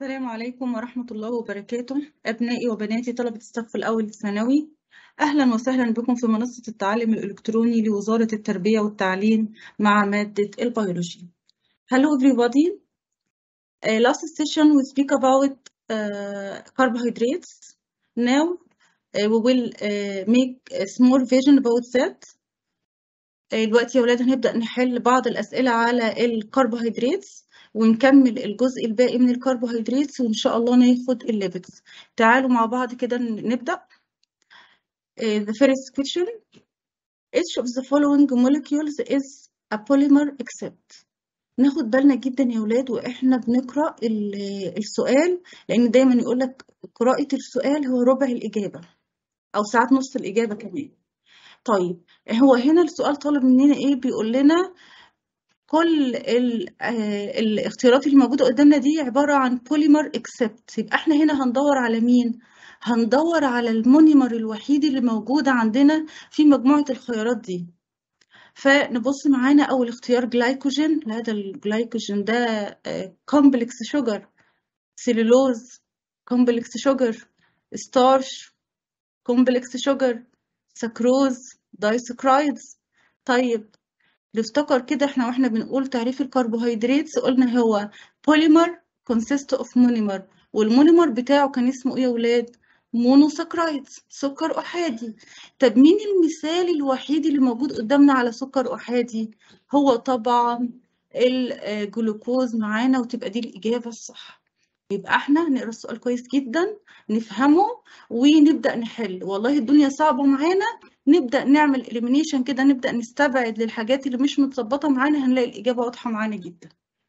السلام عليكم ورحمة الله وبركاته أبنائي وبناتي طلبة الصف الأول الثانوي أهلا وسهلا بكم في منصة التعلم الإلكتروني لوزارة التربية والتعليم مع مادة البيولوجي Hello everybody uh, Last session we speak about uh, carbohydrates Now uh, we will uh, make a small version about that uh, دلوقتي يا ولاد هنبدأ نحل بعض الأسئلة على الكربوهيدرات ونكمل الجزء الباقي من الكربوهيدرات وإن شاء الله ناخد الليبيدز تعالوا مع بعض كده نبدأ Uh, the first question each of the following molecules is a polymer except ناخد بالنا جدا يا ولاد واحنا بنقرا ال- السؤال لان دايما يقول لك قراءة السؤال هو ربع الإجابة او ساعات نص الإجابة كمان طيب هو هنا السؤال طالب مننا ايه بيقول لنا كل ال- آه، الاختيارات اللي موجودة قدامنا دي عبارة عن بوليمر اكسبت يبقى احنا هنا هندور على مين؟ هندور على المونيمر الوحيد اللي موجود عندنا في مجموعة الخيارات دي فنبص معانا أول اختيار جلايكوجين هذا الجلايكوجين ده كومبلكس شوجر سيلولوز كومبلكس شوجر ستارش كومبلكس شوجر سكروز دايسكرايدز طيب نفتكر كده احنا واحنا بنقول تعريف الكربوهيدرات قلنا هو بوليمر consist of monomer والمونيمر بتاعه كان اسمه ايه يا ولاد مونوسكرايدز سكر احادي طب مين المثال الوحيد اللي موجود قدامنا على سكر احادي هو طبعا الجلوكوز معانا وتبقى دي الاجابه الصح يبقى احنا نقرا السؤال كويس جدا نفهمه ونبدا نحل والله الدنيا صعبه معانا نبدا نعمل elimination كده نبدا نستبعد للحاجات اللي مش متظبطه معانا هنلاقي الاجابه واضحه معانا جدا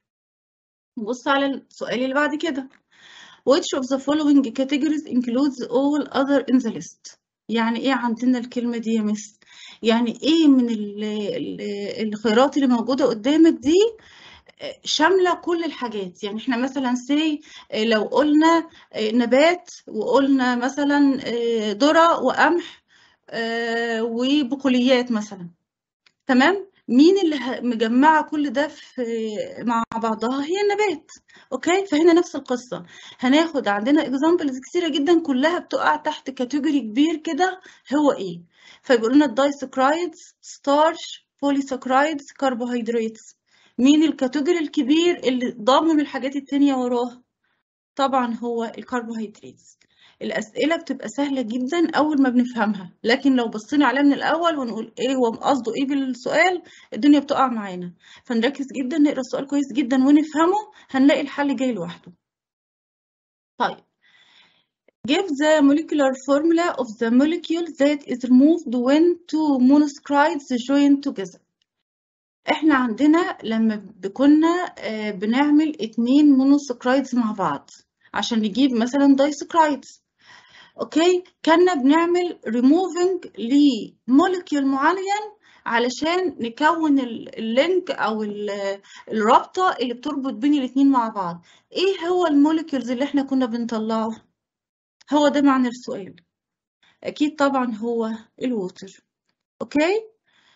نبص على السؤال اللي بعد كده which of the following categories includes all other in the list يعني ايه عندنا الكلمه دي يا مس يعني ايه من ال- ال- الخيارات اللي موجوده قدامك دي شاملة كل الحاجات يعني احنا مثلا سي لو قلنا نبات وقلنا مثلا ذرة وقمح آه، وبقوليات مثلا تمام مين اللي ه- مجمعة كل ده في مع بعضها هي النبات اوكي فهنا نفس القصة هناخد عندنا اكزامبلز كتيرة جدا كلها بتقع تحت كاتيجوري كبير كده هو ايه فيقول لنا الدايسكرايدز ستارش بوليسكرايدز كربوهيدرات مين الكاتيجوري الكبير اللي ضامن الحاجات التانية وراه طبعا هو الكربوهيدرات الأسئلة بتبقى سهلة جدا أول ما بنفهمها لكن لو بصينا عليها من الأول ونقول إيه هو قصده إيه بالسؤال الدنيا بتقع معانا فنركز جدا نقرأ السؤال كويس جدا ونفهمه هنلاقي الحل جاي لوحده طيب Give the molecular formula of the molecule that is removed when two monosaccharides join together. احنا عندنا لما كنا آه، بنعمل اتنين مونوسكرايدز مع بعض عشان نجيب مثلا دايسكرايدز اوكي كنا بنعمل ريموفنج لمولكيول معين علشان نكون ال- اللينك او ال- الرابطه اللي بتربط بين الاتنين مع بعض ايه هو المولكيولز اللي احنا كنا بنطلعه هو ده معنى السؤال اكيد طبعا هو الووتر اوكي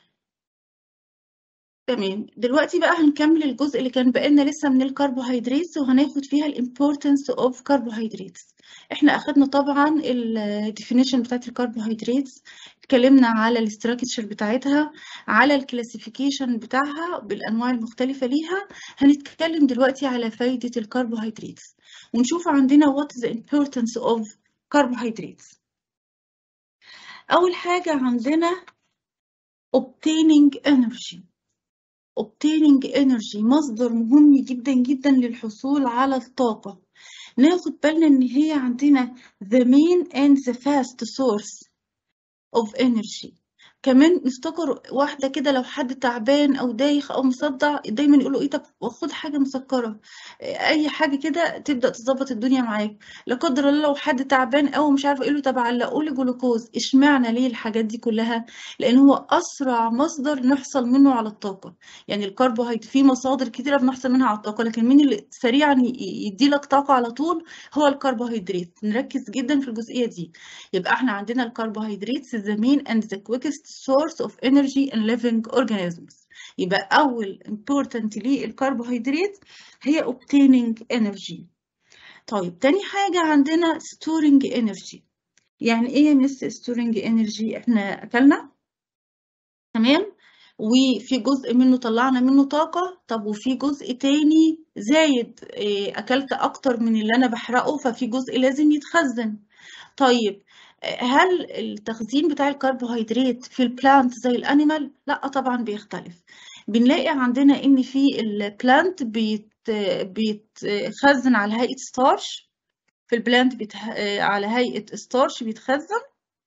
تمام دلوقتي بقى هنكمل الجزء اللي كان بقالنا لسه من الكربوهيدرات وهناخد فيها الامبورتنس اوف كربوهيدراتس احنا اخدنا طبعا الديفينيشن بتاعت الكربوهيدرات اتكلمنا على الاستراكشر بتاعتها على الكلاسيفيكيشن بتاعها بالانواع المختلفه ليها هنتكلم دلوقتي على فايده الكربوهيدرات ونشوف عندنا what is the importance of carbohydrates اول حاجه عندنا obtaining energy obtaining energy مصدر مهم جدا جدا للحصول على الطاقة ناخد بالنا ان هي عندنا the main and the fast source of energy كمان نفتكر واحدة كده لو حد تعبان أو دايخ أو مصدع دايما يقولوا إيه طب خد حاجة مسكرة أي حاجة كده تبدأ تظبط الدنيا معاك لا قدر الله لو حد تعبان أو مش عارفة إيه له طب علقوا لي جلوكوز إشمعنى ليه الحاجات دي كلها لأن هو أسرع مصدر نحصل منه على الطاقة يعني الكربوهيدرات في مصادر كتيرة بنحصل منها على الطاقة لكن مين اللي سريعا يدي لك طاقة على طول هو الكربوهيدرات نركز جدا في الجزئية دي يبقى احنا عندنا الكربوهيدرات the main and the quickest source of energy in living organisms يبقى أول important للكربوهيدرات هي obtaining energy طيب تاني حاجة عندنا storing energy يعني ايه يا مس storing energy احنا اكلنا تمام وفي جزء منه طلعنا منه طاقة طب وفي جزء تاني زايد إيه، أكلت أكتر من اللي أنا بحرقه ففي جزء لازم يتخزن طيب هل التخزين بتاع الكربوهيدرات في البلانت زي الأنيمال؟ لا طبعا بيختلف بنلاقي عندنا إن في البلانت بيت بيتخزن على هيئة ستارش في البلانت بيتح... على هيئة ستارش بيتخزن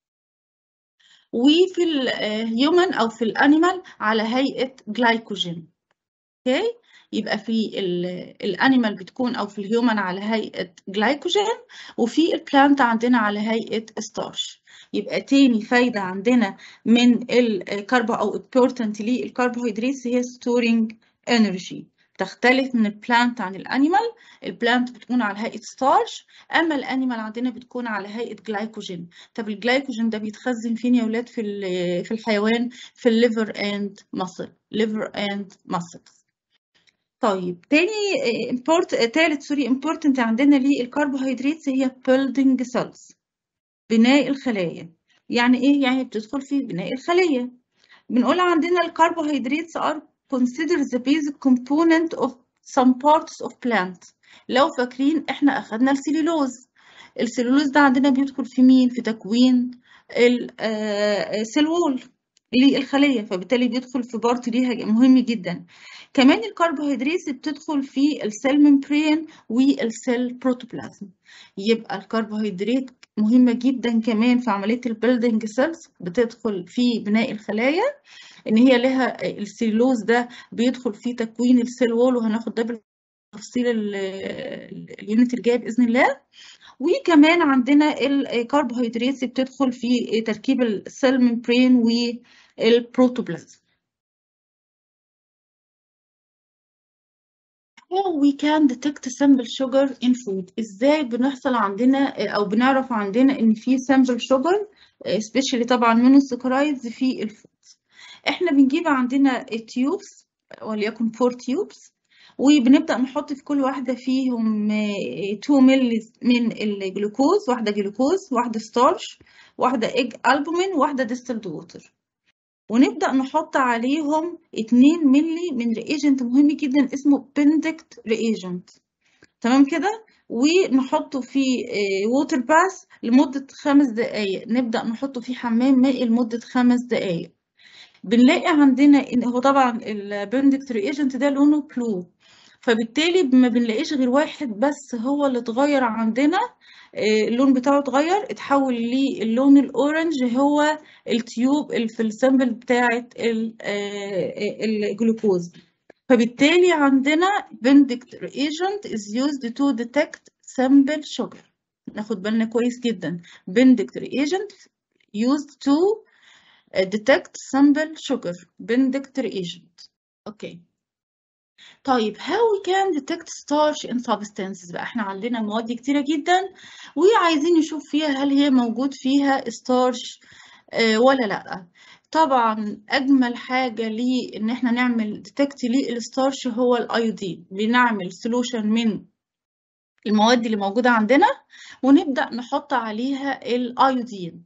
وفي الهيومن او في الانيمال على هيئه جلايكوجين اوكي يبقى في الانيمال بتكون او في الهيومن على هيئه جلايكوجين وفي البلانت عندنا على هيئه ستارش يبقى تاني فايده عندنا من الكربو او important للكربوهيدرات هي storing energy تختلف من البلانت عن الانيمال البلانت بتكون على هيئه ستارش اما الانيمال عندنا بتكون على هيئه جلايكوجين طب الجلايكوجين ده بيتخزن فين يا ولاد في في الحيوان في الليفر اند ماسل ليفر اند ماسلز طيب تاني امبورت تالت سوري امبورتنت عندنا للكربوهيدرات هي building cells بناء الخلايا يعني ايه يعني بتدخل في بناء الخليه بنقول عندنا الكربوهيدرات are consider the basic component of some parts of plant لو فاكرين احنا اخدنا السليلوز السليلوز ده عندنا بيدخل في مين في تكوين السيل وول للخلية فبالتالي بيدخل في بارت ليها مهم جدا كمان الكربوهيدرات بتدخل في السيل ممبرين والسيل بروتوبلازم يبقى الكربوهيدرات مهمة جدا كمان في عملية البيلدينج سيلز بتدخل في بناء الخلايا ان هي لها السيلوز ده بيدخل في تكوين السيل وول وهناخد ده بالتفصيل اليونت الجاي باذن الله وكمان عندنا الكربوهيدرات بتدخل في تركيب السيل ممبرين والبروتوبلازم How we can detect sample sugar in food ازاي بنحصل عندنا او بنعرف عندنا ان في sample sugar especially طبعا مونوسكرايدز في الفود احنا بنجيب عندنا تيوبس وليكن 4 تيوبس وبنبدأ نحط في كل واحدة فيهم 2 مللي من الجلوكوز واحدة جلوكوز واحدة ستارش واحدة ايج ألبومين واحدة ديستلد ووتر ونبدأ نحط عليهم 2 مللي من رياجنت مهم جدا اسمه بندكت رياجنت تمام كده ونحطه في ووتر باس لمدة خمس دقايق نبدأ نحطه في حمام مائي لمدة خمس دقايق بنلاقي عندنا ان هو طبعا البندكت رياجنت ده لونه بلو فبالتالي ما بنلاقيش غير واحد بس هو اللي اتغير عندنا اللون بتاعه اتغير اتحول للون الاورنج هو التيوب اللي في السامبل بتاعه الجلوكوز فبالتالي عندنا بندكت reagent is used to detect sample sugar ناخد بالنا كويس جدا بندكت reagent used to detect sample sugar بندكت reagent اوكي طيب how we can detect starch in substances بقى احنا عندنا مواد كتيرة جدا وعايزين نشوف فيها هل هي موجود فيها starch اه ولا لا طبعا اجمل حاجة ليه ان احنا نعمل ديتكت للستارش هو الايودين بنعمل سولوشن من المواد اللي موجودة عندنا ونبدأ نحط عليها الايودين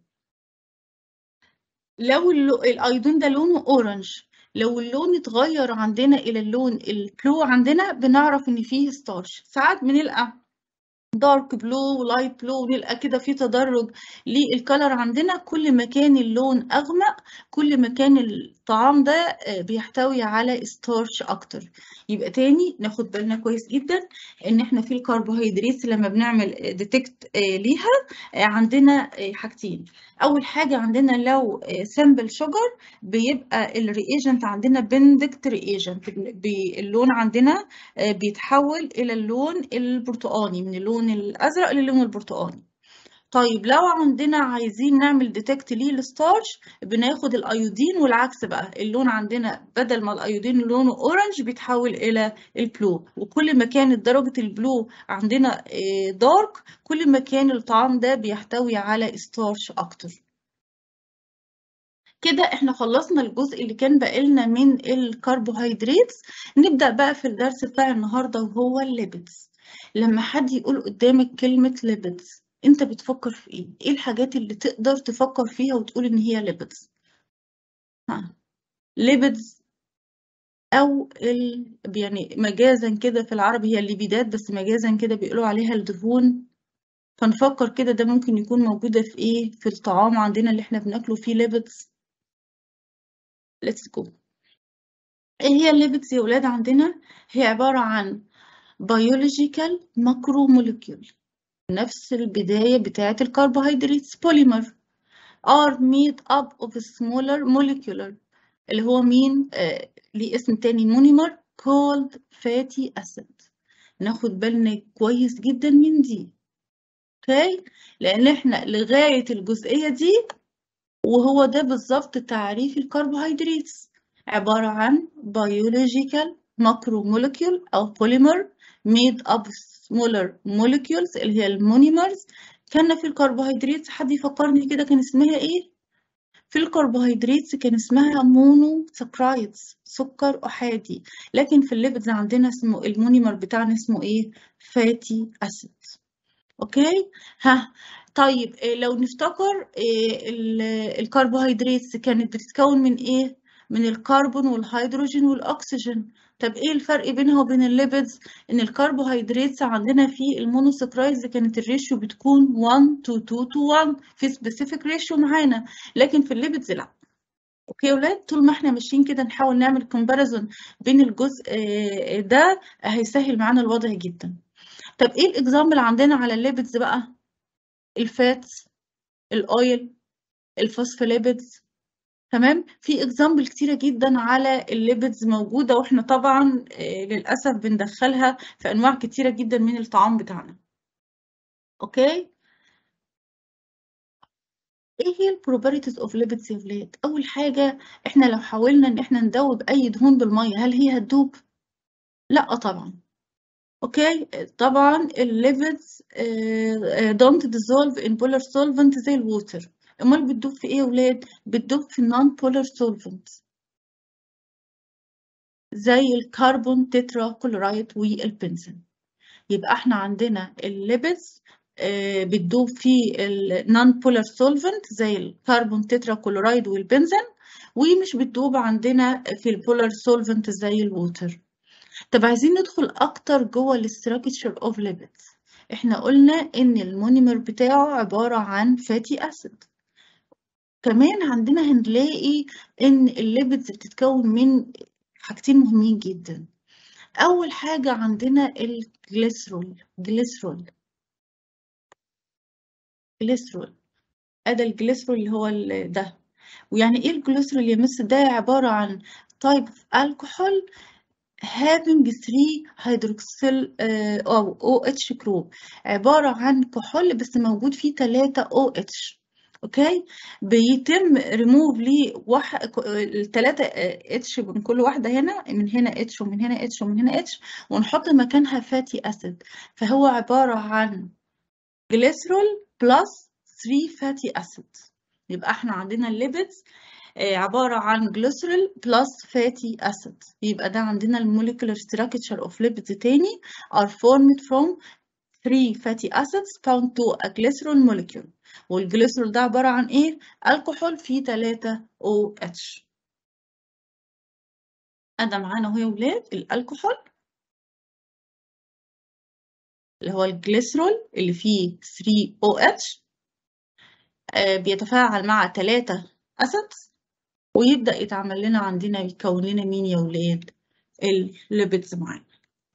لو الايودين ده لونه اورنج لو اللون اتغير عندنا الى اللون البلو عندنا بنعرف ان فيه ستارش ساعات بنلقى دارك بلو ولايت بلو ونلقى كده في تدرج للكلر عندنا كل ما كان اللون اغمق كل ما كان الطعام ده بيحتوي على ستارش اكتر يبقى تاني ناخد بالنا كويس جدا ان احنا في الكربوهيدرات لما بنعمل ديتكت ليها عندنا حاجتين اول حاجه عندنا لو سامبل شوجر بيبقى الرياجنت عندنا بندكت رياجنت اللون عندنا بيتحول الى اللون البرتقاني من اللون الازرق للون البرتقاني طيب لو عندنا عايزين نعمل ديتكت ليه الستارش بناخد الايودين والعكس بقى اللون عندنا بدل ما الايودين لونه اورنج بيتحول الى البلو وكل ما كانت درجة البلو عندنا دارك كل ما كان الطعام ده بيحتوي على ستارش اكتر كده احنا خلصنا الجزء اللي كان بقالنا من الكربوهيدرات نبدأ بقى في الدرس بتاع النهاردة وهو الليبيدز لما حد يقول قدامك كلمة lipids انت بتفكر في ايه؟ ايه الحاجات اللي تقدر تفكر فيها وتقول ان هي lipids؟ ها lipids او ال... يعني مجازا كده في العربي هي الليبيدات بس مجازا كده بيقولوا عليها الدهون فنفكر كده ده ممكن يكون موجودة في ايه في الطعام عندنا اللي احنا بناكله فيه lipids let's go ايه هي الليبيدز يا ولاد عندنا هي عبارة عن biological macromolecule نفس البداية بتاعة الكربوهيدرات polymer are made up of smaller molecular اللي هو مين آه ليه اسم تاني مونيمر called fatty acid ناخد بالنا كويس جدا من دي اوكي لان احنا لغاية الجزئية دي وهو ده بالظبط تعريف الكربوهيدرات عبارة عن biological macromolecule أو polymer made up of smaller molecules اللي هي المونيمرز كان في الكربوهيدرات حد يفكرني كده كان اسمها ايه؟ في الكربوهيدرات كان اسمها مونوسكرايدز سكر أحادي لكن في الليبيدز عندنا اسمه المونيمر بتاعنا اسمه ايه؟ فاتي أسيد اوكي؟ ها طيب لو نفتكر الكربوهيدرات كانت بتتكون من ايه؟ من الكربون والهيدروجين والأكسجين طب ايه الفرق بينها وبين الليبيدز ان الكربوهيدرات عندنا في المونوسكرايدز كانت الريشيو بتكون 1 to 2 to 1 في سبيسيفيك ريشيو معانا لكن في الليبيدز لا اوكي يا ولاد طول ما احنا ماشيين كده نحاول نعمل كومباريزون بين الجزء ده هيسهل معانا الوضع جدا طب ايه الاكزامبل عندنا على الليبيدز بقى الفات الاويل الفوسفوليبيدز تمام في اكزامبل كتيرة جدا على الليبيدز موجودة واحنا طبعا للأسف بندخلها في أنواع كتيرة جدا من الطعام بتاعنا اوكي ايه هي البروبرتيز اوف ليبيدز يا ولاد اول حاجة احنا لو حاولنا ان احنا ندوب اي دهون بالمية هل هي هتدوب لا طبعا اوكي طبعا الليبيدز don't dissolve in polar solvent زي الووتر امال بتدوب في ايه يا ولاد بتدوب في النون بولار سولفنت زي الكربون تترا كلورايد والبنزين يبقى احنا عندنا الليبيدز بتدوب في النون بولار سولفنت زي الكربون تترا كلورايد والبنزين ومش بتدوب عندنا في البولار سولفنت زي الووتر طب عايزين ندخل اكتر جوه الاستراكشر اوف ليبيدز احنا قلنا ان المونيمر بتاعه عباره عن فاتي اسيد كمان عندنا هنلاقي ان الليبيدز بتتكون من حاجتين مهمين جدا اول حاجه عندنا الجليسرول جليسرول جليسرول ادي الجليسرول اللي هو ده ويعني ايه الجليسرول يا مس ده عباره عن type of alcohol having 3 hydroxyl او OH group عباره عن كحول بس موجود فيه 3 OH اوكي بيتم ريموف ليه واحد الثلاثه اتش من كل واحده هنا من هنا اتش ومن هنا اتش ومن هنا اتش ونحط مكانها فاتي اسيد فهو عباره عن جليسرول بلس 3 فاتي اسيد يبقى احنا عندنا الليبيدز عبارة عن جليسرول بلس فاتي أسيد يبقى ده عندنا الموليكولار ستراكشر اوف lipids تاني are formed from 3 fatty acids bound to a glycerol molecule والجليسرول ده عبارة عن ايه؟ الكحول فيه 3 OH أدا معانا اهو يا ولاد الكحول اللي هو الجليسرول اللي فيه 3 OH آه بيتفاعل مع 3 أسيدز ويبدأ يتعمل لنا عندنا يكون لنا مين يا ولاد؟ الليبيدز معانا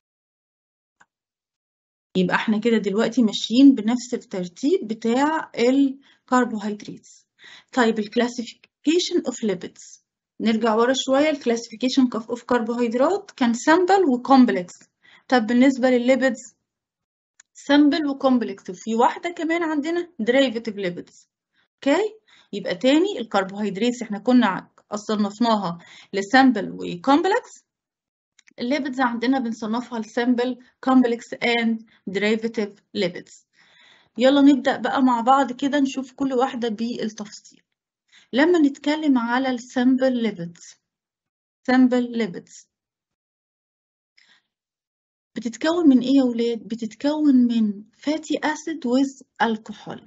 يبقى احنا كده دلوقتي ماشيين بنفس الترتيب بتاع الكربوهيدرات طيب الكلاسيفيكيشن اوف ليبيدز نرجع ورا شويه الكلاسيفيكيشن اوف كربوهيدرات كان سامبل وكومبلكس طب بالنسبه للليبيدز سامبل وكومبلكس وفي واحده كمان عندنا ديريفيتيف ليبيدز اوكي يبقى تاني الكربوهيدرات احنا كنا صنفناها لسامبل وكومبلكس الليبيدز عندنا بنصنفها لسامبل كومبلكس اند ديريفيتيف ليبيدز يلا نبدأ بقى مع بعض كده نشوف كل واحدة بالتفصيل لما نتكلم على السامبل ليبيدز سامبل ليبيدز بتتكون من ايه يا ولاد بتتكون من fatty acid with alcohol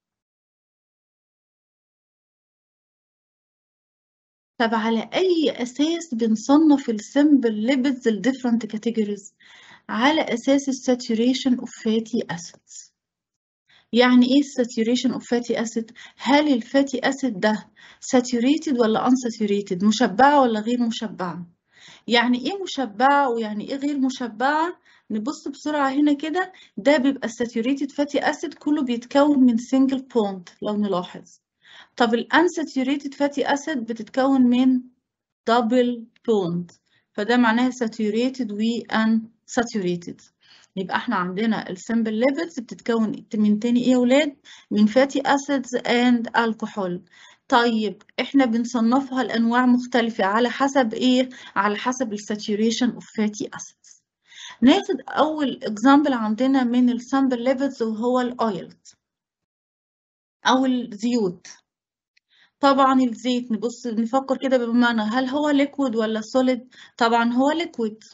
طب على اي اساس بنصنف السمبل ليبيدز الديفرنت كاتيجوريز على اساس الساتوريشن اوف فاتي acids يعني ايه saturation of fatty acid هل الفاتي acid ده saturated ولا unsaturated مشبعة ولا غير مشبعة يعني ايه مشبعة ويعني ايه غير مشبعة نبص بسرعة هنا كده ده بيبقى saturated fatty acid كله بيتكون من single bond لو نلاحظ طب ال unsaturated fatty acid بتتكون من double bond فده معناها saturated و unsaturated يبقى احنا عندنا السمبل ليبيدز بتتكون من تاني ايه يا ولاد من fatty acids and alcohol طيب احنا بنصنفها لانواع مختلفة على حسب ايه على حسب الساتوريشن اوف fatty acids ناخد اول اكزامبل عندنا من السمبل ليبيدز وهو الاويل او الزيوت طبعا الزيت نبص نفكر كده بمعنى هل هو ليكويد ولا سوليد طبعا هو ليكويد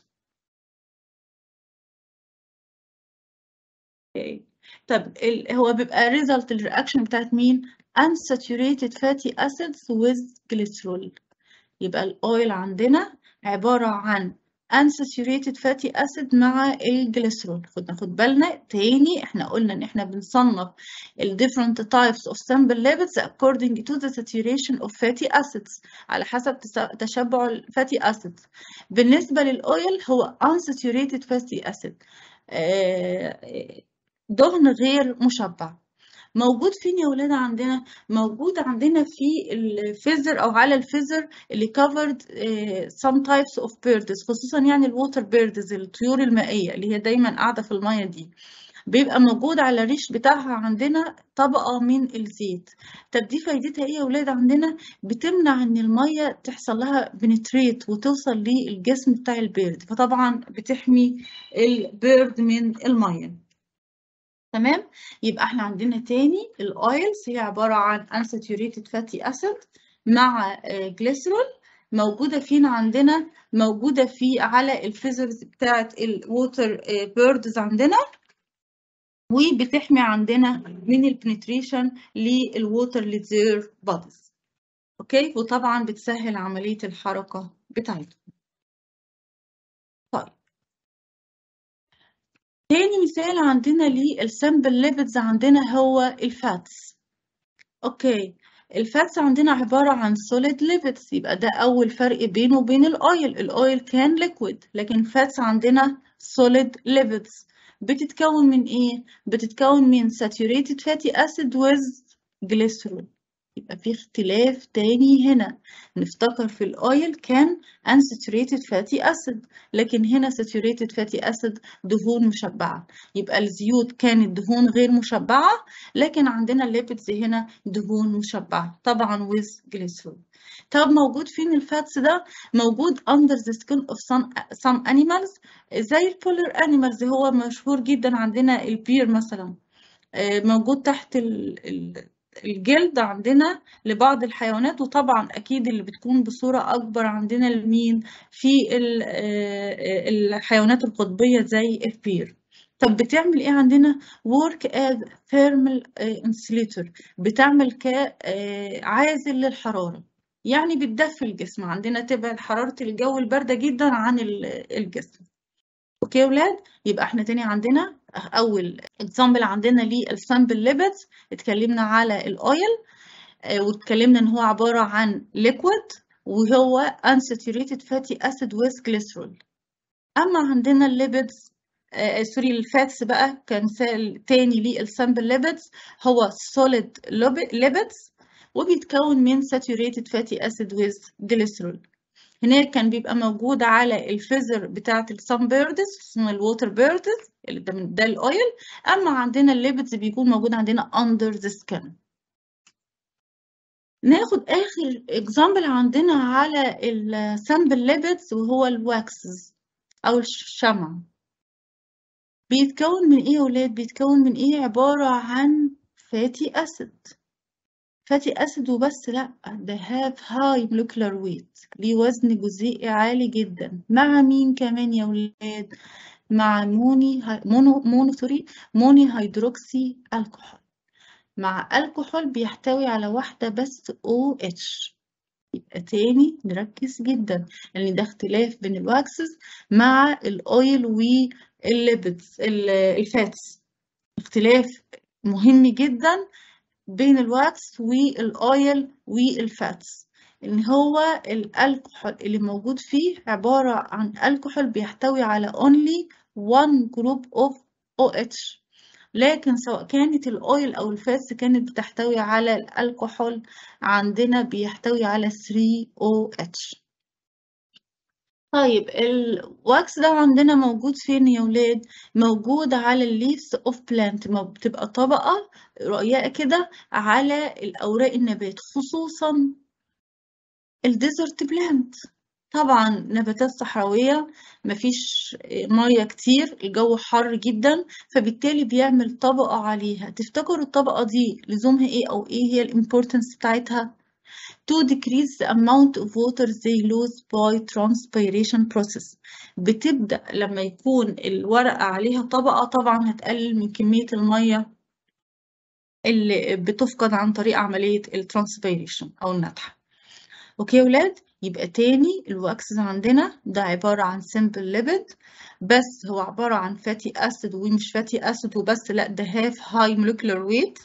طب ال... هو بيبقى result الرياكشن بتاعت مين unsaturated fatty acids with glycerol يبقى الاويل عندنا عبارة عن unsaturated fatty acid مع الجليسرول خد ناخد بالنا تاني احنا قلنا ان احنا بنصنف ال different types of sample lipids according to the saturation of fatty acids على حسب تشبع الفاتي acids بالنسبة للأويل هو unsaturated fatty acid دهن غير مشبع موجود فين يا ولاد عندنا موجود عندنا في الفيزر او على الفيزر اللي covered some types of birds خصوصا يعني الووتر بيردز الطيور المائيه اللي هي دايما قاعده في الميه دي بيبقى موجود على الريش بتاعها عندنا طبقة من الزيت طب دي فايدتها ايه يا ولاد عندنا بتمنع ان المية تحصل لها بنتريت وتوصل للجسم بتاع البيرد فطبعا بتحمي البيرد من المية تمام يبقى احنا عندنا تاني الاويلز هي عبارة عن unsaturated fatty acid مع جليسرول موجودة فين عندنا موجودة في على الفيزرز بتاعة الووتر بيردز عندنا وبتحمي عندنا من البنتريشن للووتر ليزير بوديز اوكي وطبعا بتسهل عملية الحركة بتاعتهم طيب تاني مثال عندنا للسمبل ليبيدز عندنا هو الفاتس اوكي الفاتس عندنا عبارة عن solid lipids يبقى ده أول فرق بينه وبين الأويل الأويل كان liquid لكن فاتس عندنا solid lipids بتتكون من إيه؟ بتتكون من saturated fatty acid with glycerol يبقى في اختلاف تاني هنا نفتكر في الأويل كان unsaturated fatty acid لكن هنا saturated fatty acid دهون مشبعة يبقى الزيوت كانت دهون غير مشبعة لكن عندنا الليبيدز هنا دهون مشبعة طبعا with glycerol طب موجود فين الفاتس ده موجود under the skin of some, some animals زي البولر animals هو مشهور جدا عندنا البير مثلا موجود تحت ال, ال الجلد عندنا لبعض الحيوانات وطبعا اكيد اللي بتكون بصورة اكبر عندنا لمين في الحيوانات القطبية زي البير طب بتعمل ايه عندنا work as thermal insulator بتعمل كعازل للحرارة يعني بتدفي الجسم عندنا تبعد حرارة الجو الباردة جدا عن الجسم اوكي يا ولاد يبقى احنا تاني عندنا اول اكزامبل عندنا للسامبل ليبيدز اتكلمنا على الاويل اه واتكلمنا ان هو عباره عن ليكويد وهو unsaturated fatty acid with glycerol اما عندنا الليبيدز اه سوري الفاتس بقى كمثال تاني للسامبل ليبيدز هو solid lipids وبيتكون من saturated fatty acid with glycerol هناك كان بيبقى موجود على الفيزر بتاعت السان بيردز اسمها الووتر بيردز اللي ده من ده الاويل اما عندنا الليبيدز بيكون موجود عندنا under the skin ناخد اخر اكزامبل عندنا على السامبل ليبيدز وهو الواكسز او الشمع بيتكون من ايه يا ولاد بيتكون من ايه عبارة عن فاتي اسيد فاتي أسيد وبس لأ ده have high molecular weight ليه وزن جزيئي عالي جدا مع مين كمان يا ولاد مع موني مونو مونو سوري موني هيدروكسي الكحول مع الكحول بيحتوي على واحدة بس OH يبقى تاني نركز جدا لأن ده اختلاف بين الواكسز مع الأويل والليبيدز الفاتس اختلاف مهم جدا بين الواكس والأويل والفاتس إن هو الألكحول اللي موجود فيه عبارة عن ألكحول بيحتوي على only one group of OH لكن سواء كانت الأويل أو الفاتس كانت بتحتوي على الألكحول عندنا بيحتوي على 3OH طيب الواكس ده عندنا موجود فين يا ولاد؟ موجود على الليفز اوف بلانت بتبقى طبقة رقيقة كده على الأوراق النبات خصوصا الديزرت بلانت طبعا نباتات صحراوية مفيش مية كتير الجو حر جدا فبالتالي بيعمل طبقة عليها تفتكروا الطبقة دي لزومها ايه او ايه هي الامبورتنس بتاعتها to decrease the amount of water they lose by transpiration process بتبدأ لما يكون الورقة عليها طبقة طبعا هتقلل من كمية المية اللي بتفقد عن طريق عملية الترانسبيريشن أو النتح أوكي يا ولاد يبقى تاني الواكسز عندنا ده عبارة عن simple lipid بس هو عبارة عن fatty acid ومش fatty acid وبس لأ ده have high molecular weight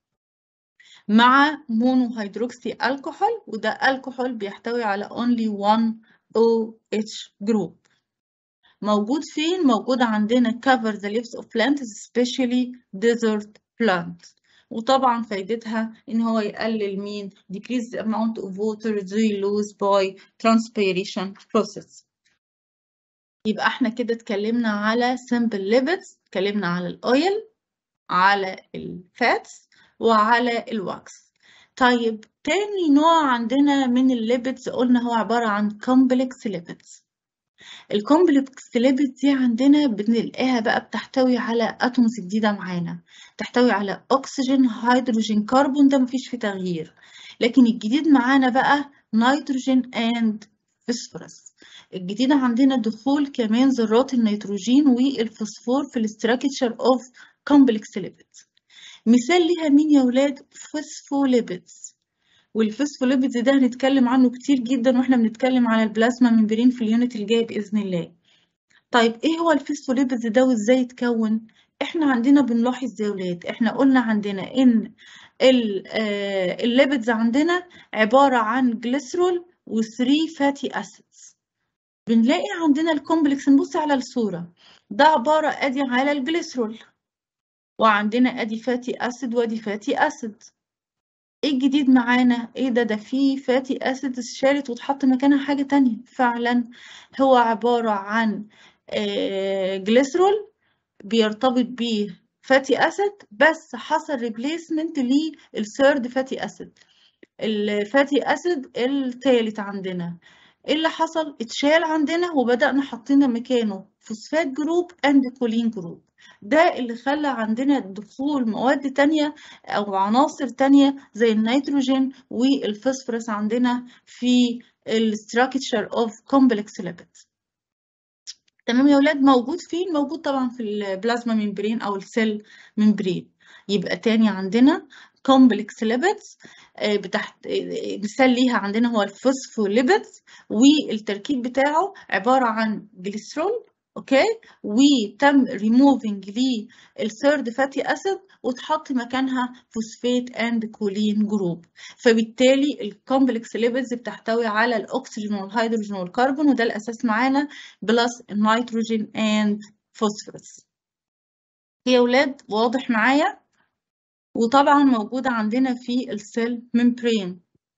مع مونو هيدروكسي الكحول وده الكحول بيحتوي على only one OH group موجود فين؟ موجود عندنا cover the leaves of plants especially desert plants وطبعا فايدتها ان هو يقلل مين decrease the amount of water they lose by transpiration process يبقى احنا كده اتكلمنا على simple lipids اتكلمنا على الاويل على الفاتس وعلى الواكس طيب تاني نوع عندنا من الليبيدز قلنا هو عبارة عن complex lipids الكومبلكس ليبيد دي عندنا بنلاقيها بقى بتحتوي على اتومز جديده معانا تحتوي على اكسجين هيدروجين كربون ده مفيش فيه تغيير لكن الجديد معانا بقى نيتروجين اند فوسفورس الجديد عندنا دخول كمان ذرات النيتروجين والفوسفور في الاستراكشر اوف كومبلكس ليبيد مثال ليها مين يا ولاد فوسفوليبيدز والفوسفوليبيدز ده هنتكلم عنه كتير جدا واحنا بنتكلم على البلازما ممبرين في اليونت الجاي باذن الله طيب ايه هو الفوسفوليبيدز ده وازاي يتكون احنا عندنا بنلاحظ يا ولاد احنا قلنا عندنا ان الليبيدز عندنا عباره عن جليسرول و3 فاتي اسيدز بنلاقي عندنا الكومبلكس نبص على الصوره ده عباره ادي على الجليسرول وعندنا ادي فاتي اسيد وادي فاتي اسيد ايه الجديد معانا ايه ده ده في فاتي اسيد اتشالت واتحط مكانها حاجة تانية فعلا هو عبارة عن آه جليسرول بيرتبط بيه فاتي اسيد بس حصل ريبليسمنت للثيرد فاتي اسيد الفاتي اسيد التالت عندنا ايه اللي حصل اتشال عندنا وبدأنا حطينا مكانه فوسفات جروب اند كولين جروب ده اللي خلى عندنا دخول مواد تانية أو عناصر تانية زي النيتروجين والفوسفورس عندنا في الستراكشر اوف كومبلكس lipids تمام يا ولاد موجود فين؟ موجود طبعا في البلازما ممبرين أو السيل ممبرين يبقى تاني عندنا كومبلكس lipids بتحت مثال ليها عندنا هو الفوسفوليبيدز والتركيب بتاعه عبارة عن جليسرول اوكي وتم ريموفنج للثيرد فاتي اسيد وتحط مكانها فوسفات اند كولين جروب فبالتالي الكومبلكس ليبيدز بتحتوي على الاكسجين والهيدروجين والكربون وده الاساس معانا بلس النيتروجين اند فوسفورس يا ولاد واضح معايا وطبعا موجوده عندنا في السيل ممبرين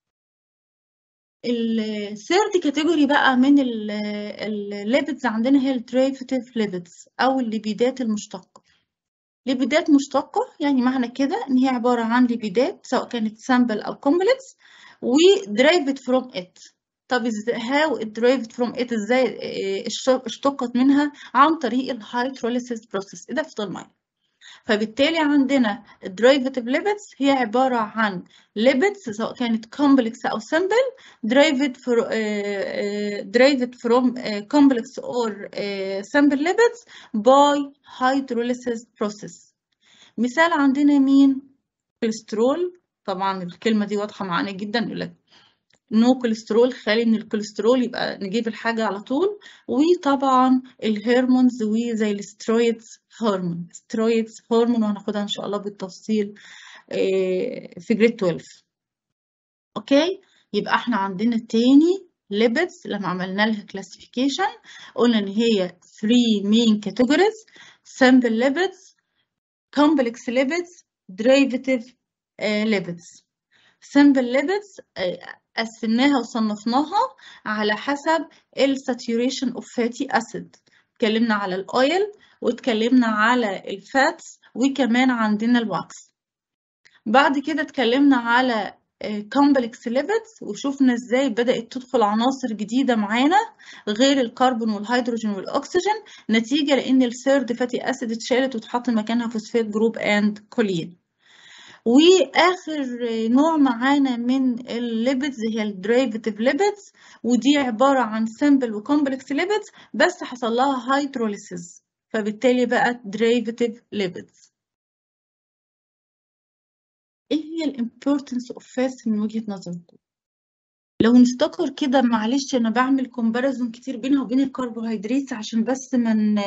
الثيرد كاتيجوري بقى من الليبيدز عندنا هي الدريفيتيف ليبيدز او الليبيدات المشتقه ليبيدات مشتقه يعني معنى كده ان هي عباره عن ليبيدات سواء كانت سامبل او كومبلكس ودريفد فروم ات طب هاو دريفد فروم ات ازاي اشتقت منها عن طريق الهيدروليسيس بروسيس اضافه الميه فبالتالي عندنا الدرايفيتيف ليبيدز هي عبارة عن ليبيدز سواء كانت كومبلكس أو سمبل derived for, uh, derived from uh, complex or uh, simple lipids by hydrolysis process مثال عندنا مين؟ كوليسترول طبعا الكلمة دي واضحة معانا جدا يقول لك نو كوليسترول خالي من الكوليسترول يبقى نجيب الحاجة على طول وطبعا الهرمونز وزي السترويدز هرمون سترويدز هرمون وهناخدها ان شاء الله بالتفصيل في جريد 12 اوكي يبقى احنا عندنا تاني lipids لما عملنا لها classification قلنا ان هي 3 main categories simple lipids complex lipids derivative uh, lipids simple lipids uh, قسمناها وصنفناها على حسب ال saturation of fatty acid اتكلمنا على الاويل واتكلمنا على الفاتس وكمان عندنا الواكس بعد كده اتكلمنا على كومبلكس ليبيدز وشوفنا ازاي بدأت تدخل عناصر جديدة معانا غير الكربون والهيدروجين والأكسجين نتيجة لأن الثيرد فاتي أسيد اتشالت واتحط مكانها فوسفات جروب أند كولين واخر نوع معانا من الليبيدز هي الدرايفيتيف ليبيدز ودي عباره عن سمبل وكومبلكس ليبيدز بس حصل لها هيدروليسيس فبالتالي بقت درايفيتيف ليبيدز ايه هي الامبورتنس اوف فاست من وجهه نظركم لو نفتكر كده معلش انا بعمل كومباريزون كتير بينها وبين الكربوهيدرات عشان بس من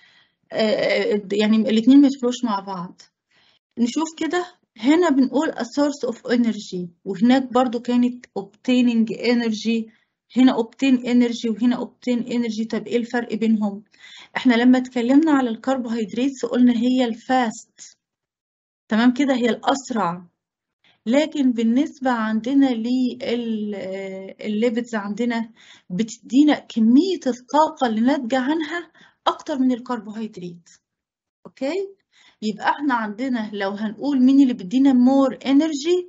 يعني الاثنين ما يدخلوش مع بعض نشوف كده هنا بنقول a source of energy وهناك برضو كانت obtaining energy هنا obtain energy وهنا obtain energy طب ايه الفرق بينهم احنا لما اتكلمنا على الكربوهيدرات قلنا هي الفاست تمام كده هي الاسرع لكن بالنسبة عندنا للليبيدز عندنا بتدينا كمية الطاقة اللي ناتجة عنها أكتر من الكربوهيدرات أوكي يبقى احنا عندنا لو هنقول مين اللي بيدينا مور انرجي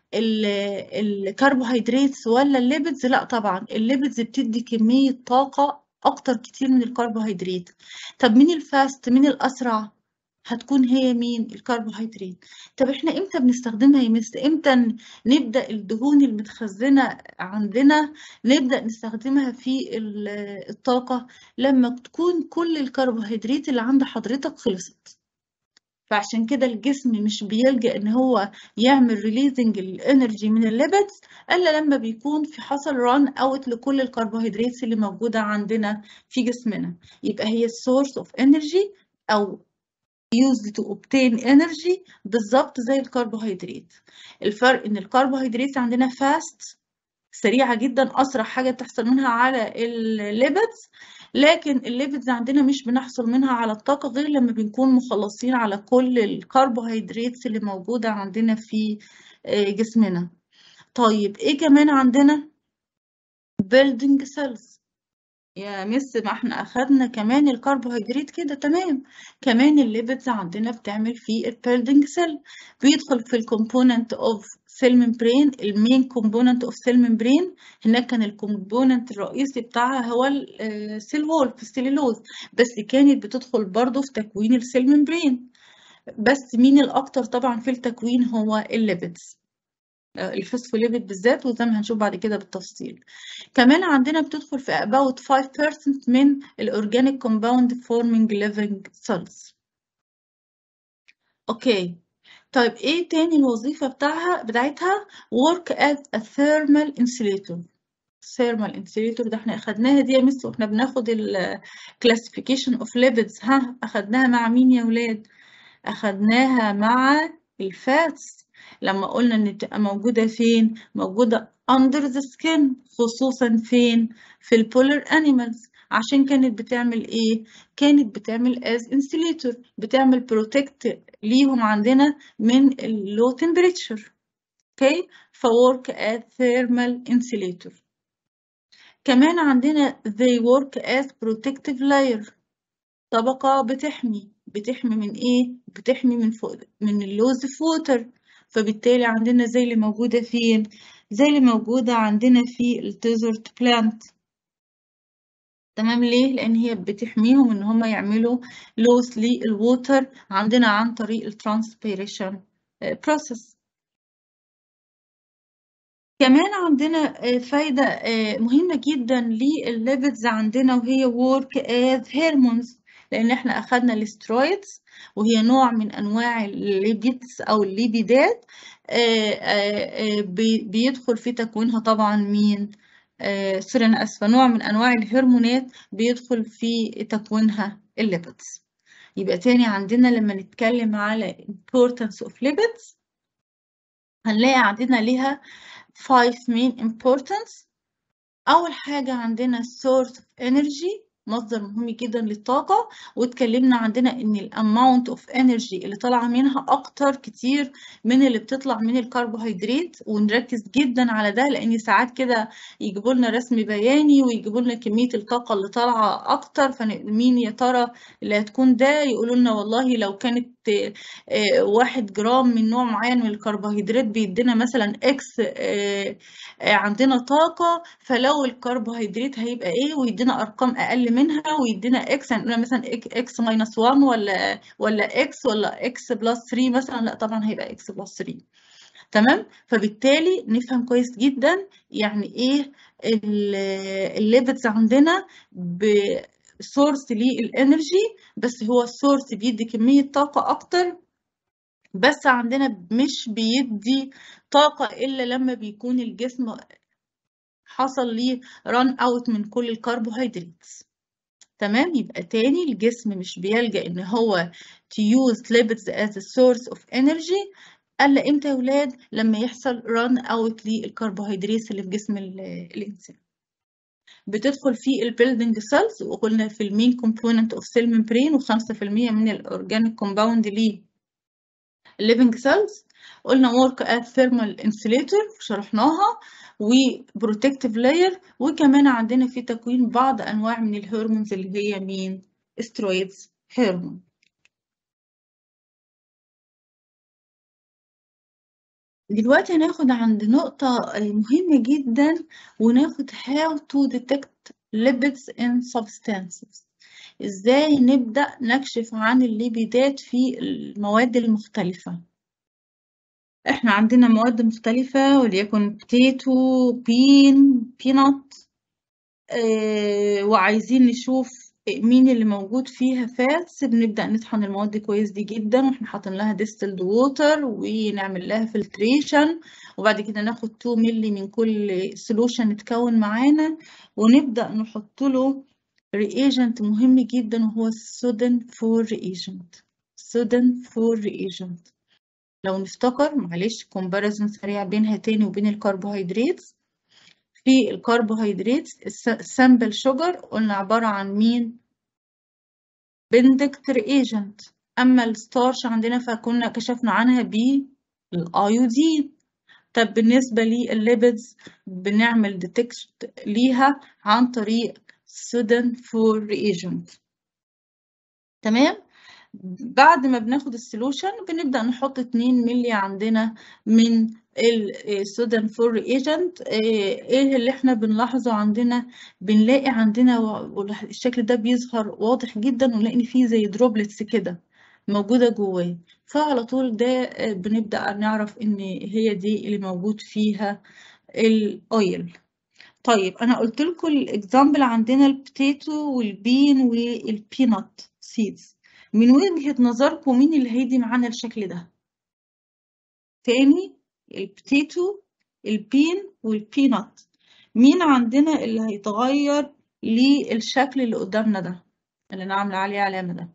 الكربوهيدرات ولا الليبيدز لا طبعا الليبيدز بتدي كمية طاقة اكتر كتير من الكربوهيدرات طب مين الفاست مين الاسرع هتكون هي مين الكربوهيدرات طب احنا امتى بنستخدمها يا مس امتى نبدا الدهون المتخزنه عندنا نبدا نستخدمها في الطاقه لما تكون كل الكربوهيدرات اللي عند حضرتك خلصت فعشان كده الجسم مش بيلجأ ان هو يعمل ريليزنج الانرجي من الليبيدز الا لما بيكون في حصل ران اوت لكل الكربوهيدرات اللي موجوده عندنا في جسمنا يبقى هي source of energy او used to obtain energy بالظبط زي الكربوهيدرات الفرق ان الكربوهيدرات عندنا fast سريعه جدا اسرع حاجه بتحصل منها على الليبيدز لكن الليبيدز عندنا مش بنحصل منها على الطاقة غير لما بنكون مخلصين على كل الكربوهيدرات اللي موجودة عندنا في جسمنا طيب ايه كمان عندنا building cells يا مس ما احنا اخدنا كمان الكربوهيدرات كده تمام كمان الليبيدز عندنا بتعمل في البيلدينج سيل بيدخل في الكومبوننت اوف سيل ممبرين المين كومبوننت اوف سيل ممبرين هناك كان الكومبوننت الرئيسي بتاعها هو السيل وول في السيلولوز بس كانت بتدخل برضه في تكوين السيل ممبرين بس مين الاكتر طبعا في التكوين هو الليبيدز الفوسفوليبيد بالذات وزي ما هنشوف بعد كده بالتفصيل كمان عندنا بتدخل في about 5% من الاورجانيك كومباوند forming living cells اوكي طيب ايه تاني الوظيفة بتاعها بتاعتها work as a thermal insulator thermal insulator ده احنا اخدناها دي يا مس واحنا بناخد ال classification of lipids ها اخدناها مع مين يا ولاد اخدناها مع الفاتس لما قلنا ان بتبقى موجودة فين موجودة under the skin خصوصا فين في البولر animals عشان كانت بتعمل ايه كانت بتعمل as insulator بتعمل protect ليهم عندنا من اللو temperature اوكي فwork as thermal insulator كمان عندنا they work as protective layer طبقة بتحمي بتحمي من ايه بتحمي من فوق من اللوز فوتر فبالتالي عندنا زي اللي موجودة فين زي اللي موجودة عندنا في الديزرت بلانت تمام ليه؟ لأن هي بتحميهم إن هم يعملوا لوس للووتر عندنا عن طريق الترانسبيريشن بروسيس كمان عندنا فايدة مهمة جدا للليبيدز عندنا وهي work as hormones لأن احنا أخدنا الاسترويدز وهي نوع من أنواع الليبيدز أو الليبيدات بيدخل في تكوينها طبعا مين سوري أنا آسفة نوع من أنواع الهرمونات بيدخل في تكوينها الليبيدز يبقى تاني عندنا لما نتكلم على importance of lipids هنلاقي عندنا ليها five main importance أول حاجة عندنا source of energy مصدر مهم جدا للطاقة واتكلمنا عندنا ان الاماونت اوف انرجي اللي طالعة منها اكتر كتير من اللي بتطلع من الكربوهيدرات ونركز جدا على ده لان ساعات كده يجيبوا لنا رسم بياني ويجيبوا لنا كمية الطاقة اللي طالعة اكتر فمين يا ترى اللي هتكون ده يقولوا لنا والله لو كانت واحد جرام من نوع معين من الكربوهيدرات بيدينا مثلا اكس عندنا طاقة فلو الكربوهيدرات هيبقى ايه ويدينا ارقام اقل منها ويدينا اكس هنقول مثلا اكس ماينس 1 ولا ولا اكس ولا اكس بلس 3 مثلا لا طبعا هيبقى اكس بلس 3 تمام فبالتالي نفهم كويس جدا يعني ايه الليبيدز عندنا سورس للانرجي بس هو السورس بيدي كمية طاقة أكتر بس عندنا مش بيدي طاقة إلا لما بيكون الجسم حصل ليه ران أوت من كل الكربوهيدرات تمام يبقى تاني الجسم مش بيلجأ إن هو to use lipids as a source of energy إلا إمتى يا ولاد لما يحصل ران أوت للكربوهيدرات اللي في جسم الإنسان بتدخل في البيلدنج سيلز وقلنا في المين كومبوننت اوف سيل ممبرين و5% من الاورجانيك كومباوند ليه الليفنج سيلز قلنا work as thermal insulator شرحناها وبروتكتيف لاير وكمان عندنا في تكوين بعض انواع من الهرمونز اللي هي مين استرويدز هرمون دلوقتي هناخد عند نقطة مهمة جدا وناخد how to detect lipids in substances ازاي نبدأ نكشف عن الليبيدات في المواد المختلفة احنا عندنا مواد مختلفة وليكن بوتيتو بين بينات اه وعايزين نشوف مين اللي موجود فيها فاتس بنبدأ نطحن المواد كويس دي جدا واحنا حاطين لها ديستلد ووتر ونعمل لها فلتريشن وبعد كده ناخد 2 مللي من كل سولوشن اتكون معانا ونبدأ نحط له رياجنت مهم جدا وهو السودن فور رياجنت سودن فور رياجنت لو نفتكر معلش كومباريزون سريع بينها تاني وبين الكربوهيدرات في الكربوهيدرات السامبل شوجر قلنا عبارة عن مين بندكت رياجنت أما الستارش عندنا فكنا كشفنا عنها بالأيودين طب بالنسبة للليبيدز بنعمل ديتكت ليها عن طريق سودن فور رياجنت تمام بعد ما بناخد السولوشن بنبدأ نحط 2 مللي عندنا من السودان فور رياجنت ايه اللي احنا بنلاحظه عندنا بنلاقي عندنا الشكل ده بيظهر واضح جدا ونلاقي فيه زي دروبلتس كده موجودة جواه فعلى طول ده بنبدأ نعرف ان هي دي اللي موجود فيها الاويل طيب انا قلت لكم الاكزامبل عندنا البوتيتو والبين والبينات سيدز من وجهة نظركم مين اللي هيدي معانا الشكل ده تاني البوتيتو البين والبينات مين عندنا اللي هيتغير للشكل اللي قدامنا ده اللي انا عامله عليه علامه ده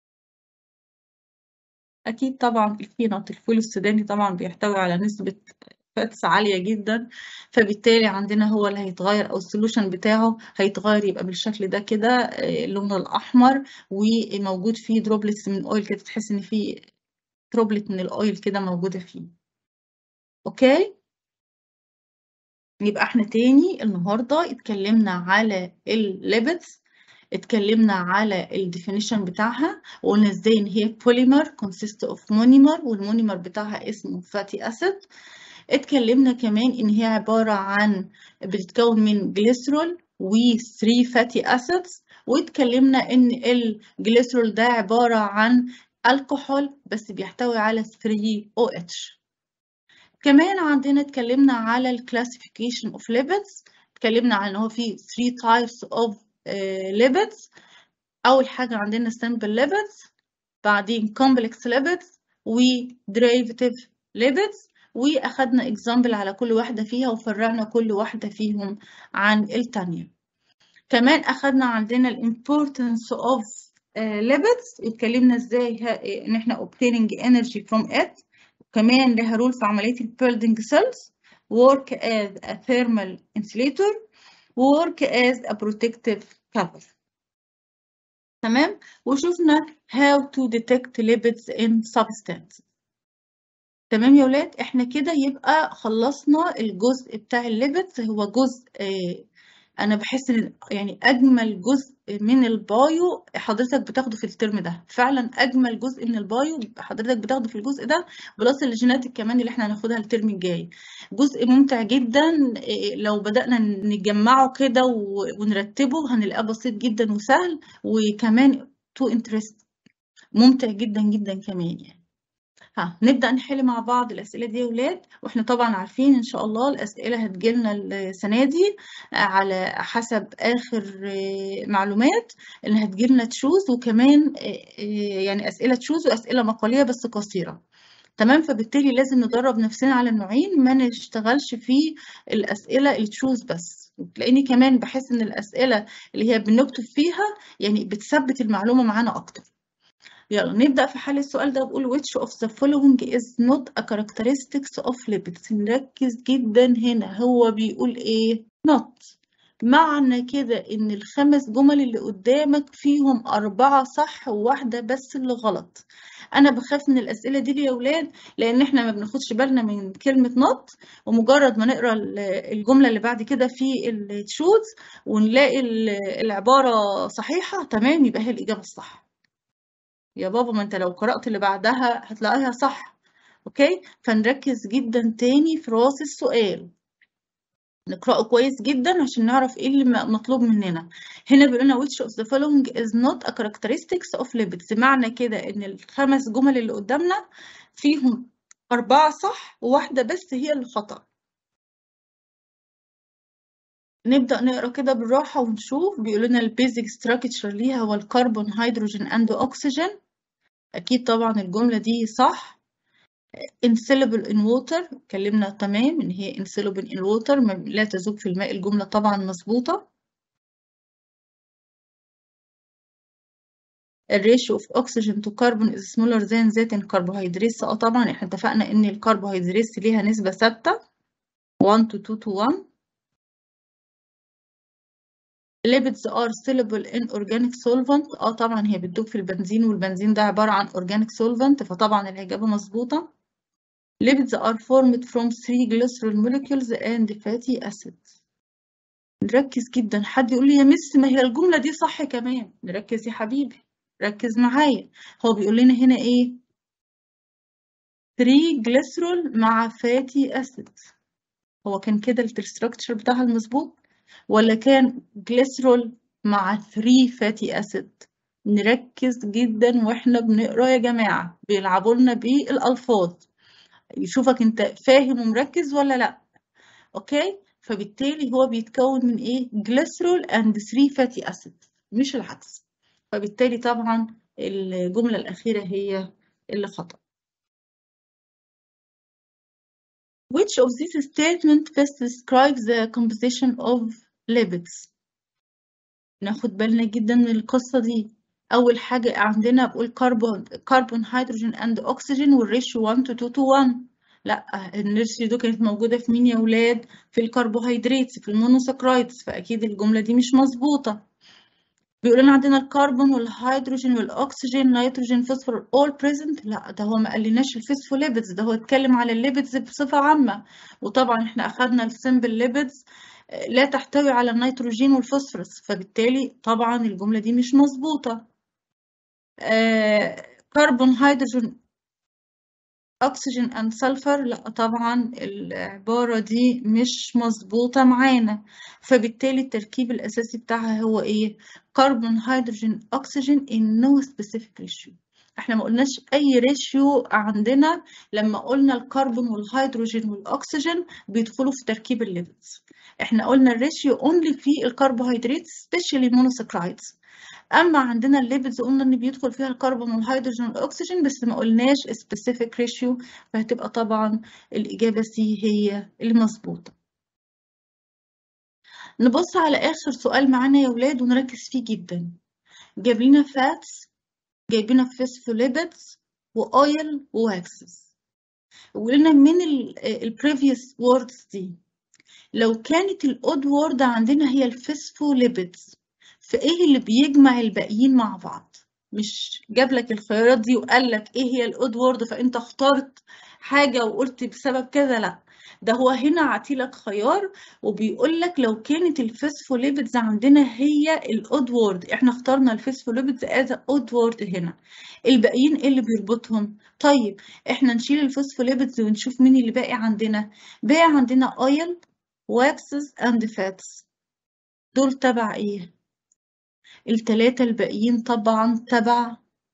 اكيد طبعا البينات الفول السوداني طبعا بيحتوي على نسبه فاتس عاليه جدا فبالتالي عندنا هو اللي هيتغير او السولوشن بتاعه هيتغير يبقى بالشكل ده كده اللون الاحمر وموجود فيه دروبلتس من اويل كده تحس ان فيه دروبلت من الاويل كده موجوده فيه اوكي يبقى احنا تاني النهارده اتكلمنا على الليبيدز اتكلمنا على الديفينيشن بتاعها وقلنا ازاي ان هي بوليمر consist of monomer والمونيمر بتاعها اسمه فاتي اسيد اتكلمنا كمان ان هي عبارة عن بتتكون من جليسرول و 3 fatty acids واتكلمنا ان الجليسرول ده عبارة عن الكحول بس بيحتوي على 3 OH كمان عندنا اتكلمنا على الكلاسيفيكيشن اوف lipids اتكلمنا عن ان هو في 3 types of uh, lipids اول حاجة عندنا simple lipids بعدين complex lipids و derivative lipids واخدنا example على كل واحدة فيها وفرعنا كل واحدة فيهم عن التانية كمان اخدنا عندنا ال importance of uh, lipids اتكلمنا ازاي ان احنا obtaining energy from it كمان لها رول في عملية ال building cells work as a thermal insulator work as a protective cover تمام وشفنا how to detect lipids in substances تمام يا ولاد احنا كده يبقى خلصنا الجزء بتاع الليبيدز هو جزء اه انا بحس ان يعني اجمل جزء من البايو حضرتك بتاخده في الترم ده فعلا اجمل جزء من البايو حضرتك بتاخده في الجزء ده بلس الجيناتيك كمان اللي احنا هناخدها الترم الجاي جزء ممتع جدا لو بدأنا نجمعه كده ونرتبه هنلاقيه بسيط جدا وسهل وكمان تو انترست ممتع جدا جدا كمان يعني ها نبدأ نحل مع بعض الأسئلة دي يا ولاد وإحنا طبعا عارفين إن شاء الله الأسئلة هتجيلنا السنة دي على حسب آخر معلومات إن هتجيلنا تشوز وكمان يعني أسئلة تشوز وأسئلة مقالية بس قصيرة تمام فبالتالي لازم ندرب نفسنا على النوعين ما نشتغلش في الأسئلة التشوز بس لأني كمان بحس إن الأسئلة اللي هي بنكتب فيها يعني بتثبت المعلومة معانا أكتر يلا نبدأ في حل السؤال ده بقول which of the following is not a characteristics of lipids نركز جدا هنا هو بيقول ايه not معنى كده ان الخمس جمل اللي قدامك فيهم أربعة صح وواحدة بس اللي غلط أنا بخاف من الأسئلة دي يا ولاد لأن احنا ما بناخدش بالنا من كلمة not ومجرد ما نقرأ الجملة اللي بعد كده في التشوز ونلاقي العبارة صحيحة تمام يبقى هي الإجابة الصح يا بابا ما انت لو قرأت اللي بعدها هتلاقيها صح اوكي فنركز جدا تاني في راس السؤال نقرأه كويس جدا عشان نعرف ايه اللي مطلوب مننا هنا بيقول لنا which of the following is not a characteristics of lipids معنى كده ان الخمس جمل اللي قدامنا فيهم أربعة صح وواحدة بس هي اللي خطأ نبدأ نقرا كده بالراحة ونشوف بيقول لنا البيزك ستراكشر ليها هو الكربون هيدروجين اند أكسجين أكيد طبعا الجملة دي صح insoluble in water اتكلمنا تمام إن هي insoluble in water لا تذوب في الماء الجملة طبعا مظبوطة الريشيو اوف oxygen to carbon is smaller than that in carbohydrates اه طبعا احنا اتفقنا ان الكربوهيدرات ليها نسبة ثابتة 1 to 2 to 1 lipids are soluble in organic solvent اه طبعا هي بتدوب في البنزين والبنزين ده عبارة عن organic solvent فطبعا الإجابة مظبوطة lipids are formed from three glycerol molecules and fatty acids نركز جدا حد يقول لي يا مس ما هي الجملة دي صح كمان نركز يا حبيبي ركز معايا هو بيقول لنا هنا ايه 3 glycerol مع fatty acids هو كان كده الستراكشر بتاعها المظبوط ولا كان جليسرول مع 3 فاتي اسيد نركز جدا واحنا بنقرا يا جماعه بيلعبوا لنا بالالفاظ يشوفك انت فاهم ومركز ولا لا اوكي فبالتالي هو بيتكون من ايه جليسرول اند 3 فاتي اسيد مش العكس فبالتالي طبعا الجمله الاخيره هي اللي خطأ Which of these statements best describes the composition of lipids؟ ناخد بالنا جدا من القصة دي أول حاجة عندنا بقول كربون كربون هيدروجين أند أكسجين والريشيو 1 to 2 to 1 لا الريشيو دي كانت موجودة في مين يا ولاد؟ في الكربوهيدرات في المونوساكرايدز فأكيد الجملة دي مش مظبوطة بيقول لنا عندنا الكربون والهيدروجين والاكسجين نيتروجين فوسفور all present لا ده هو ما قالناش الفوسفوليبيدز ده هو اتكلم على الليبيدز بصفه عامه وطبعا احنا اخذنا السمبل ليبيدز لا تحتوي على النيتروجين والفوسفورس فبالتالي طبعا الجمله دي مش مظبوطه آه كربون هيدروجين oxygen and sulfur لا طبعا العبارة دي مش مظبوطة معانا فبالتالي التركيب الأساسي بتاعها هو إيه؟ كربون هيدروجين أكسجين in no specific ratio احنا ما قلناش أي ريشيو عندنا لما قلنا الكربون والهيدروجين والأكسجين بيدخلوا في تركيب الليبيدز احنا قلنا الريشيو only في الكربوهيدرات especially monosaccharides اما عندنا الليبيدز قلنا ان بيدخل فيها الكربون والهيدروجين والاكسجين بس ما قلناش سبيسيفيك ريشيو فهتبقى طبعا الاجابه سي هي المظبوطه نبص على اخر سؤال معانا يا ولاد ونركز فيه جدا جاب لنا فاتس جايب لنا فيسفوليبيدز واويل وواكسز وقلنا من البريفيوس ووردز دي لو كانت الاود وورد عندنا هي الفيسفوليبيدز فايه اللي بيجمع الباقيين مع بعض مش جاب لك الخيارات دي وقال لك ايه هي الاود وورد فانت اخترت حاجه وقلت بسبب كذا لا ده هو هنا عاطيلك خيار وبيقول لك لو كانت الفسفوليبيدز عندنا هي الاود وورد احنا اخترنا الفسفوليبيدز از اود وورد هنا الباقيين ايه اللي بيربطهم طيب احنا نشيل الفسفوليبيدز ونشوف مين اللي باقي عندنا باقي عندنا اويل واكسز اند فاتس دول تبع ايه التلاتة الباقيين طبعا تبع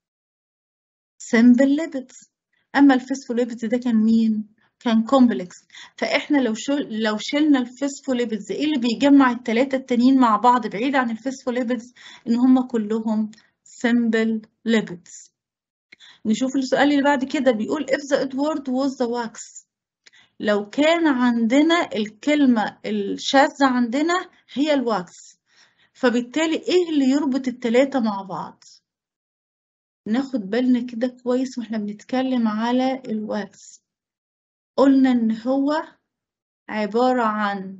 سمبل ليبيدز اما الفسفوليبيدز ده كان مين كان كومبلكس فاحنا لو شل لو شلنا الفسفوليبيدز ايه اللي بيجمع التلاتة التانيين مع بعض بعيد عن الفسفوليبيدز ان هم كلهم سمبل ليبيدز نشوف السؤال اللي بعد كده بيقول if the Edward was the wax لو كان عندنا الكلمة الشاذة عندنا هي الواكس فبالتالي ايه اللي يربط التلاتة مع بعض ناخد بالنا كده كويس واحنا بنتكلم على الواكس قلنا ان هو عبارة عن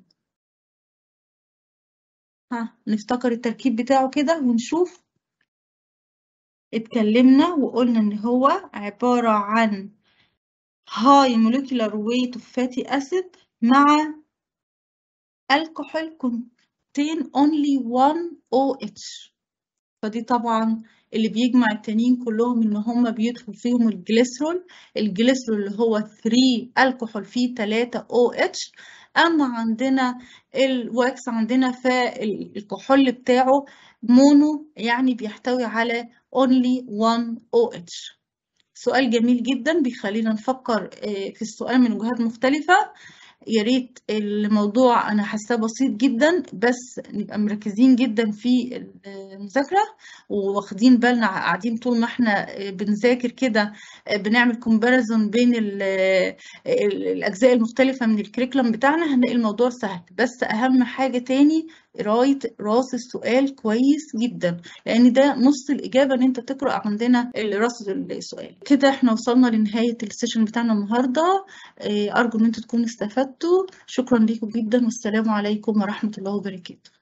ها نفتكر التركيب بتاعه كده ونشوف اتكلمنا وقلنا ان هو عبارة عن high molecular weight of fatty acid مع alcohol contain only one OH فدي طبعا اللي بيجمع التانيين كلهم ان هما بيدخل فيهم الجليسرول الجليسرول اللي هو 3 الكحول فيه 3 OH اما عندنا الواكس عندنا فالكحول بتاعه مونو يعني بيحتوي على only one OH سؤال جميل جدا بيخلينا نفكر في السؤال من وجهات مختلفة يا ريت الموضوع انا حاساه بسيط جدا بس نبقى مركزين جدا في المذاكره واخدين بالنا قاعدين طول ما احنا بنذاكر كده بنعمل كومباريزون بين الاجزاء المختلفه من الكريكولم بتاعنا هنلاقي الموضوع سهل بس اهم حاجه تاني قرايه راس السؤال كويس جدا لان ده نص الاجابه ان انت تقرا عندنا راس السؤال كده احنا وصلنا لنهايه السيشن بتاعنا النهارده ارجو ان انتوا تكونوا استفدتوا شكرا لكم جدا والسلام عليكم ورحمه الله وبركاته